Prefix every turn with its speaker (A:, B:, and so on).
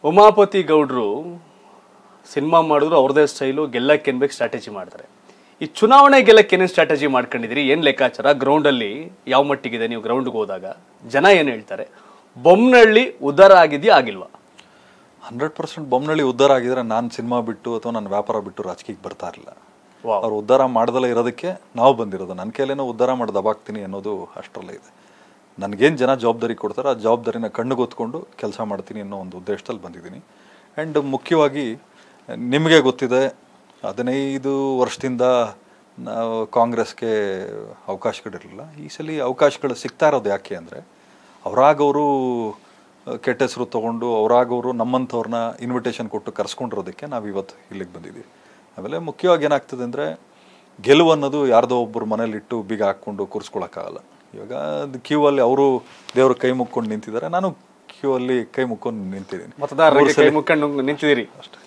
A: ಉಮಾಪತಿ ಗೌಡ್ರು ಸಿನಿಮಾ ಮಾಡಿದ್ರು ಅವ್ರದೇ ಸ್ಟೈಲು ಗೆಲ್ಲಕ್ಕೆ ಏನ್ಬೇಕು ಸ್ಟ್ರಾಟಜಿ ಮಾಡ್ತಾರೆ ಈ ಚುನಾವಣೆ ಗೆಲ್ಲಕ್ಕೆ ಏನೇನು ಸ್ಟ್ರಾಟಜಿ ಮಾಡ್ಕೊಂಡಿದ್ದೀರಿ ಏನು ಲೆಕ್ಕಾಚಾರ ಗ್ರೌಂಡಲ್ಲಿ ಯಾವ ಮಟ್ಟಿಗಿದೆ ನೀವು ಗ್ರೌಂಡ್ಗೆ ಹೋದಾಗ ಜನ ಏನು ಹೇಳ್ತಾರೆ ಬೊಮ್ಮನಹಳ್ಳಿ ಉದ್ಧಾರ ಆಗಿದೆಯಾ ಆಗಿಲ್ವಾ
B: ಹಂಡ್ರೆಡ್ ಪರ್ಸೆಂಟ್ ಬೊಮ್ಮನಳ್ಳಿ ಉದ್ಧಾರ ಆಗಿದ್ರೆ ನಾನು ಸಿನಿಮಾ ಬಿಟ್ಟು ಅಥವಾ ನನ್ನ ವ್ಯಾಪಾರ ಬಿಟ್ಟು ರಾಜಕೀಯಕ್ಕೆ ಬರ್ತಾ ಇರಲಿಲ್ಲ
A: ವಾವ್.
B: ಅವ್ರು ಉದ್ಧಾರ ಮಾಡ್ದಲೇ ಇರೋದಕ್ಕೆ ನಾವು ಬಂದಿರೋದು ನನ್ನ ಕೈಲೇನೋ ಉದ್ಧಾರ ಮಾಡಿ ದಬಾಕ್ತೀನಿ ಅನ್ನೋದು ಅಷ್ಟರಲ್ಲೇ ಇದೆ ನನಗೇನು ಜನ ಜವಾಬ್ದಾರಿ ಕೊಡ್ತಾರೋ ಆ ಜವಾಬ್ದಾರಿನ ಕಣ್ಣುಗೊತ್ಕೊಂಡು ಕೆಲಸ ಮಾಡ್ತೀನಿ ಅನ್ನೋ ಒಂದು ಉದ್ದೇಶದಲ್ಲಿ ಬಂದಿದ್ದೀನಿ ಆ್ಯಂಡ್ ಮುಖ್ಯವಾಗಿ ನಿಮಗೆ ಗೊತ್ತಿದೆ ಹದಿನೈದು ವರ್ಷದಿಂದ ನಾವು ಕಾಂಗ್ರೆಸ್ಗೆ ಅವಕಾಶಗಳಿರಲಿಲ್ಲ ಈ ಸಲ ಅವಕಾಶಗಳು ಸಿಗ್ತಾ ಇರೋದು ಯಾಕೆ ಅಂದರೆ ಅವರಾಗವರು ಕೆಟ್ಟ ಹೆಸರು ತೊಗೊಂಡು ಅವರಾಗವರು ನಮ್ಮಂಥವ್ರನ್ನ ಇನ್ವಿಟೇಷನ್ ಕೊಟ್ಟು ಕರ್ಸ್ಕೊಂಡಿರೋದಕ್ಕೆ ನಾವು ಇವತ್ತು ಇಲ್ಲಿಗೆ ಬಂದಿದ್ದೀವಿ ಆಮೇಲೆ ಮುಖ್ಯವಾಗಿ ಏನಾಗ್ತದೆ ಅಂದರೆ ಗೆಲುವು ಅನ್ನೋದು ಯಾರ್ದೋ ಒಬ್ಬರು ಮನೇಲಿಟ್ಟು ಬೀಗ ಹಾಕ್ಕೊಂಡು ಕೂರಿಸ್ಕೊಳಕ್ಕಾಗಲ್ಲ ಇವಾಗ ಕ್ಯೂ ಅಲ್ಲಿ ಅವರು ದೇವ್ರ ಕೈ ಮುಕ್ಕೊಂಡು ನಿಂತಿದ್ದಾರೆ ನಾನು ಕ್ಯೂ ಅಲ್ಲಿ ಕೈ ಮುಕ್ಕೊಂಡು ನಿಂತಿದ್ದೀನಿ
A: ಮತದಾರರಿಗೆ ಕೈ ಮುಕ್ಕೊಂಡು ನಿಂತಿದ್ದೀರಿ